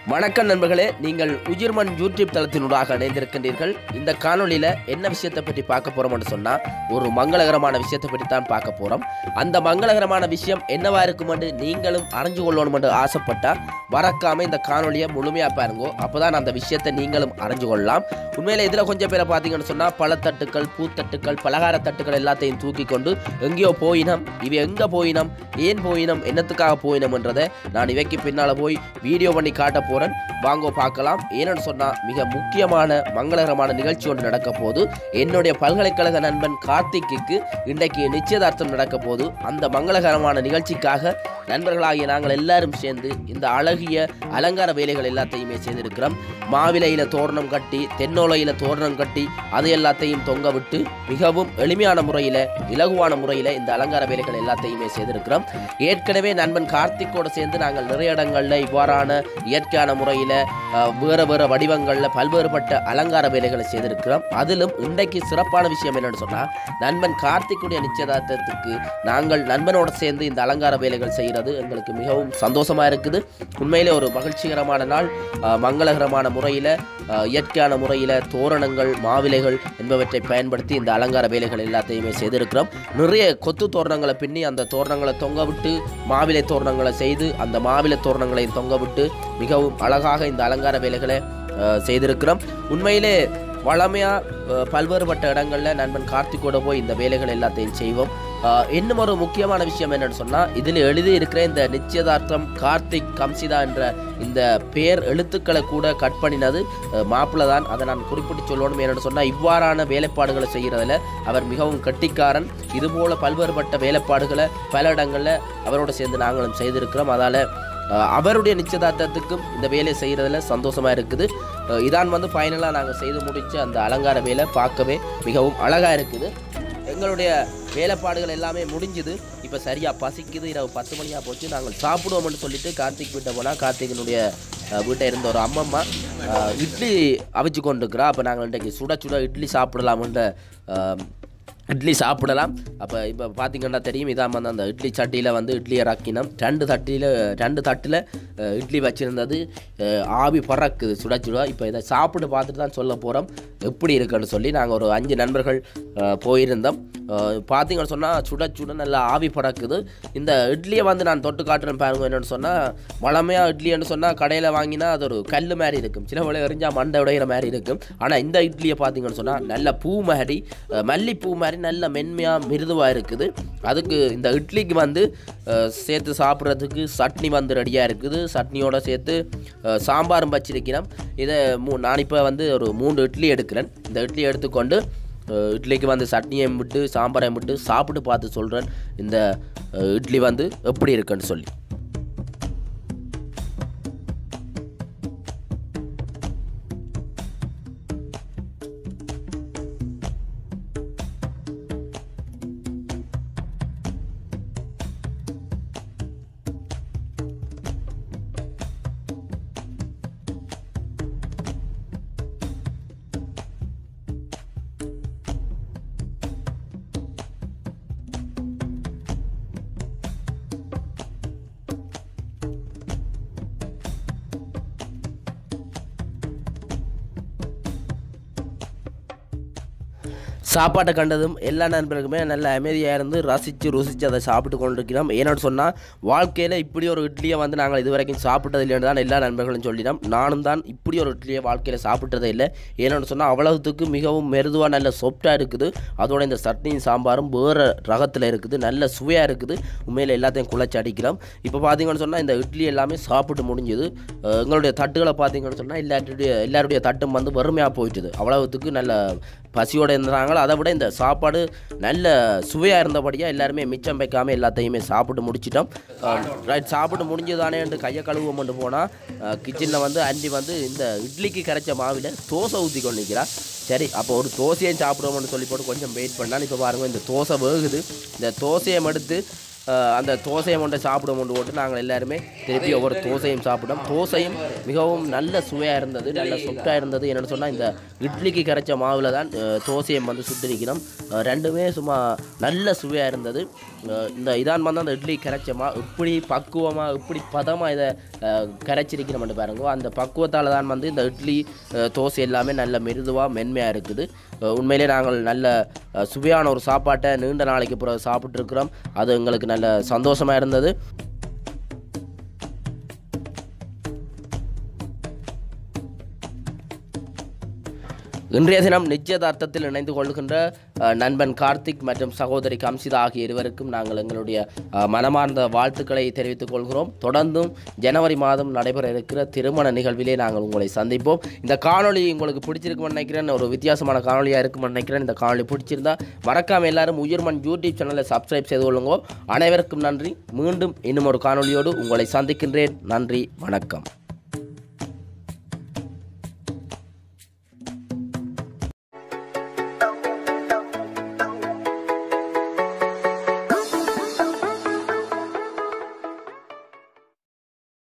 வணக்கம் நண்பர்களே நீங்கள் உயிர்மன் யூடியூப் தளத்தினூடாக இணைந்திருக்கின்றீர்கள் இந்த காணொளியில் என்ன விஷயத்தை பற்றி பார்க்க போகிறோம்னு சொன்னால் ஒரு மங்களகரமான விஷயத்தை பற்றி தான் பார்க்க போகிறோம் அந்த மங்களகரமான விஷயம் என்னவா இருக்குமென்று நீங்களும் அறிஞ்சு கொள்ளணுமென்று ஆசைப்பட்டால் மறக்காமல் இந்த காணொளியை முழுமையாக பாருங்கோ அப்போ தான் அந்த விஷயத்தை நீங்களும் அறிஞ்சு கொள்ளலாம் உண்மையில் இதில் கொஞ்சம் பேரை பார்த்தீங்கன்னு சொன்னால் பழத்தட்டுக்கள் பூத்தட்டுக்கள் பலகார தட்டுக்கள் எல்லாத்தையும் தூக்கி கொண்டு எங்கேயோ போயினம் இவ எங்கே போயினம் ஏன் போயினம் என்னத்துக்காக போயினம்ன்றதை நான் இவைக்கு பின்னால் போய் வீடியோ பண்ணி காட்ட போகிறேன் வாங்கோ பார்க்கலாம் ஏன்னு சொன்னால் மிக முக்கியமான மங்களகரமான நிகழ்ச்சி ஒன்று நடக்க போது என்னுடைய பல்கலைக்கழக நண்பன் கார்த்திக்கு இன்றைக்கு நிச்சயதார்த்தம் நடக்க போது அந்த மங்களகரமான நிகழ்ச்சிக்காக நண்பர்களாகிய நாங்கள் எல்லாரும் சேர்ந்து இந்த அழகிய அலங்கார வேலைகள் எல்லாத்தையுமே செய்திருக்கிறோம் மாவிலையில தோரணம் கட்டி தென்னோலையில தோரணம் கட்டி அது எல்லாத்தையும் தொங்க விட்டு மிகவும் எளிமையான முறையில் இலகுவான முறையில் இந்த அலங்கார வேலைகள் எல்லாத்தையுமே செய்திருக்கிறோம் ஏற்கனவே நண்பன் கார்த்திக்கோடு சேர்ந்து நாங்கள் நிறைய இடங்களில் இவ்வாறான இயற்கையான முறையில் வேறு வேறு வடிவங்களில் பல்வேறுபட்ட அலங்கார வேலைகளை செய்திருக்கிறோம் அதிலும் இன்றைக்கு சிறப்பான விஷயம் என்னன்னு சொன்னால் நண்பன் கார்த்திக்குடைய நிச்சயதார்த்தத்துக்கு நாங்கள் நண்பனோடு சேர்ந்து இந்த அலங்கார வேலைகள் செய்கிறது எங்களுக்கு மிகவும் சந்தோஷமாக இருக்குது உண்மையிலே ஒரு மகிழ்ச்சிகரமான நாள் அஹ், மங்களகரமான முறையில் இயற்கையான முறையில் தோரணங்கள் மாவிலைகள் என்பவற்றை பயன்படுத்தி இந்த அலங்கார வேலைகள் எல்லாத்தையுமே செய்திருக்கிறோம் நிறைய கொத்து தோரணங்களை பின்னி அந்த தோரணங்களை தொங்க விட்டு மாவிலை தோரணங்களை செய்து அந்த மாவிலை தோரணங்களையும் தொங்க விட்டு மிகவும் அழகாக இந்த அலங்கார வேலைகளை அஹ், செய்திருக்கிறோம் உண்மையிலே வளமையாக பல்வேறுபட்ட இடங்களில் நண்பன் கார்த்திகோட போய் இந்த வேலைகள் எல்லாத்தையும் செய்வோம் அஹ், இன்னும் ஒரு முக்கியமான விஷயம் என்னன்னு சொன்னால் இதில் எழுதி இருக்கிற இந்த நிச்சயதார்த்தம் கார்த்திக் கம்சிதா என்ற இந்த பேர் எழுத்துக்களை கூட கட் பண்ணினது மாப்பிள்ள தான் அதை நான் குறிப்பிட்டு சொல்லணும் என்னன்னு சொன்னால் இவ்வாறான வேலைப்பாடுகளை செய்கிறதுல அவர் மிகவும் கட்டிக்காரன் இதுபோல பல்வேறுபட்ட வேலைப்பாடுகளை பல இடங்களில் அவரோடு சேர்ந்து நாங்களும் செய்திருக்கிறோம் அதால் அஹ் அவருடைய நிச்சயதார்த்தத்துக்கும் இந்த வேலையை செய்கிறதுல சந்தோஷமாக இருக்குது அஹ் இதான் வந்து ஃபைனலாக நாங்கள் செய்து முடிச்ச அந்த அலங்கார வேலை பார்க்கவே மிகவும் அழகாக இருக்குது எங்களுடைய வேலைப்பாடுகள் எல்லாமே முடிஞ்சுது இப்போ சரியாக பசிக்குது இரவு பத்து மணியாக போச்சு நாங்கள் சாப்பிடுவோம்னு சொல்லிட்டு கார்த்திக் வீட்டை போனால் கார்த்திகனுடைய அஹ், வீட்டை இருந்த ஒரு அம்மம்மா அஹ், இட்லி அவிச்சு கொண்டிருக்கிறா அப்போ நாங்கள் இன்றைக்கு சுட சுட இட்லி சாப்பிடலாம்ன்ற அஹ், இட்லி சாப்பிடலாம் அப்போ இப்போ பார்த்தீங்கன்னா தெரியும் இதான் வந்து அந்த இட்லி சட்டியில் வந்து இட்லி இறக்கினோம் ரெண்டு தட்டியில் ரெண்டு தட்டில் அஹ், இட்லி வச்சுருந்தது அஹ், ஆவி பறக்குது சுட சுட இப்போ இதை சாப்பிட்டு பார்த்துட்டு தான் சொல்ல போகிறோம் எப்படி இருக்குன்னு சொல்லி நாங்கள் ஒரு அஞ்சு நண்பர்கள் அஹ், போயிருந்தோம் அஹ், பார்த்தீங்கன்னு சொன்னால் சுட சுட நல்லா ஆவி பறக்குது இந்த இட்லியை வந்து நான் தொட்டு காட்டுறேன் பாருங்க என்னென்னு சொன்னால் வளமையாக இட்லின்னு சொன்னால் கடையில் வாங்கினா அது ஒரு கல் மாதிரி இருக்கும் சில வேளை எரிஞ்சா மண்டை உடையிற மாதிரி இருக்கும் ஆனால் இந்த இட்லியை பார்த்தீங்கன்னு சொன்னால் நல்ல பூ மாதிரி அஹ், மல்லிப்பூ மாதிரி நல்ல மென்மையாக மிருதுவாக இருக்குது அதுக்கு இந்த இட்லிக்கு வந்து அஹ், சேர்த்து சாப்பிட்றதுக்கு சட்னி வந்து ரெடியாக இருக்குது சட்னியோட சேர்த்து அஹ், சாம்பாரும் வச்சிருக்கிறேன் இதை மூ நான் இப்போ வந்து ஒரு மூன்று இட்லி எடுக்கிறேன் இந்த இட்லி எடுத்துக்கொண்டு அஹ், இட்லிக்கு வந்து சட்னியை விட்டு சாம்பாரை விட்டு சாப்பிட்டு பார்த்து சொல்கிறேன் இந்த அஹ், இட்லி வந்து எப்படி இருக்குன்னு சொல்லி சாப்பாட்டை கண்டதும் எல்லா நண்பர்களுக்குமே நல்ல அமைதியாக இருந்து ரசித்து ருசித்து அதை சாப்பிட்டு கொண்டிருக்கிறோம் ஏன்னு சொன்னால் வாழ்க்கையில் இப்படி ஒரு இட்லியை வந்து நாங்கள் இது வரைக்கும் சாப்பிட்டது இல்லைன்னு தான் எல்லா நண்பர்களும் சொல்லினோம் நானும் தான் இப்படி ஒரு இட்லியை வாழ்க்கையில் சாப்பிட்டதே இல்லை ஏன்னு சொன்னால் அவ்வளவுத்துக்கு மிகவும் மெருதுவாக நல்ல சொப்டாக இருக்குது அதோட இந்த சட்னியும் சாம்பாரும் வேறு ரகத்தில் இருக்குது நல்ல சுவையாக இருக்குது உண்மையில் எல்லாத்தையும் குழச்சி அடிக்கிறோம் இப்போ பார்த்தீங்கன்னு சொன்னால் இந்த இட்லி எல்லாமே சாப்பிட்டு முடிஞ்சுது அஹ் எங்களுடைய தட்டுகளை பார்த்தீங்கன்னு சொன்னால் எல்லாருடைய எல்லாருடைய தட்டும் வந்து வறுமையாக போயிட்டுது அவ்வளவுத்துக்கு நல்ல பசியோடு இருந்தாங்களோ அதை விட இந்த சாப்பாடு நல்ல சுவையாக இருந்தபடியாக எல்லாருமே மிச்சம் வைக்காமல் எல்லாத்தையுமே சாப்பிட்டு முடிச்சிட்டோம் ரைட் சாப்பிட்டு முடிஞ்சதானேன்ட்டு கையை கழுவுவோம் கொண்டு போனால் கிச்சனில் வந்து அண்டி வந்து இந்த இட்லிக்கு கரைச்ச மாவில் தோசை ஊற்றி கொண்டு நிற்கிறா சரி அப்போ ஒரு தோசையும் சாப்பிடுவோம்னு சொல்லி போட்டு கொஞ்சம் வெயிட் பண்ணால் இப்போ பாருங்கள் இந்த தோசை வேகுது இந்த தோசையை எடுத்து அஹ், அந்த தோசையை கொண்டு சாப்பிடும் கொண்டு போட்டு நாங்கள் எல்லாருமே திருப்பி ஒவ்வொரு தோசையும் சாப்பிட்டோம் தோசையும் மிகவும் நல்ல சுவையாக இருந்தது நல்ல சொட்டாக இருந்தது என்னென்னு சொன்னால் இந்த இட்லிக்கு கரைச்ச மாவில் தான் அஹ், தோசையும் வந்து சுட்டிருக்கணும் அஹ், ரெண்டுமே சும்மா நல்ல சுவையாக இருந்தது அஹ், இந்த இதான் வந்து அந்த இட்லி கரைச்ச மா இப்படி பக்குவமாக இப்படி பதமாக இதை அஹ், கரைச்சிருக்கிறோம்னு பாருங்க அந்த பக்குவத்தால் தான் வந்து இந்த இட்லி அஹ், தோசை எல்லாமே நல்ல மிருதுவாக மென்மையாக இருக்குது அஹ், உண்மையிலே நாங்கள் நல்ல அஹ், சுவையான ஒரு சாப்பாட்டை நீண்ட நாளைக்கு பிறகு சாப்பிட்ருக்குறோம் அது எங்களுக்கு நல்ல சந்தோஷமாக இருந்தது இன்றைய தினம் நிச்சயதார்த்தத்தில் இணைந்து கொள்கின்ற அஹ், நண்பன் கார்த்திக் மற்றும் சகோதரி கம்சிதா ஆகிய இருவருக்கும் நாங்கள் எங்களுடைய அஹ், மனமார்ந்த வாழ்த்துக்களை தெரிவித்துக் கொள்கிறோம் தொடர்ந்தும் ஜனவரி மாதம் நடைபெற இருக்கிற திருமண நிகழ்விலே நாங்கள் உங்களை சந்திப்போம் இந்த காணொளி உங்களுக்கு பிடிச்சிருக்கும்னு நினைக்கிறேன் ஒரு வித்தியாசமான காணொலியாக இருக்கும்னு நினைக்கிறேன் இந்த காணொளி பிடிச்சிருந்தா மறக்காம எல்லாரும் உயிர்மன் யூடியூப் சேனலை சப்ஸ்கிரைப் செய்து கொள்ளுங்க அனைவருக்கும் நன்றி மீண்டும் இன்னும் ஒரு காணொளியோடு உங்களை சந்திக்கின்றேன் நன்றி வணக்கம்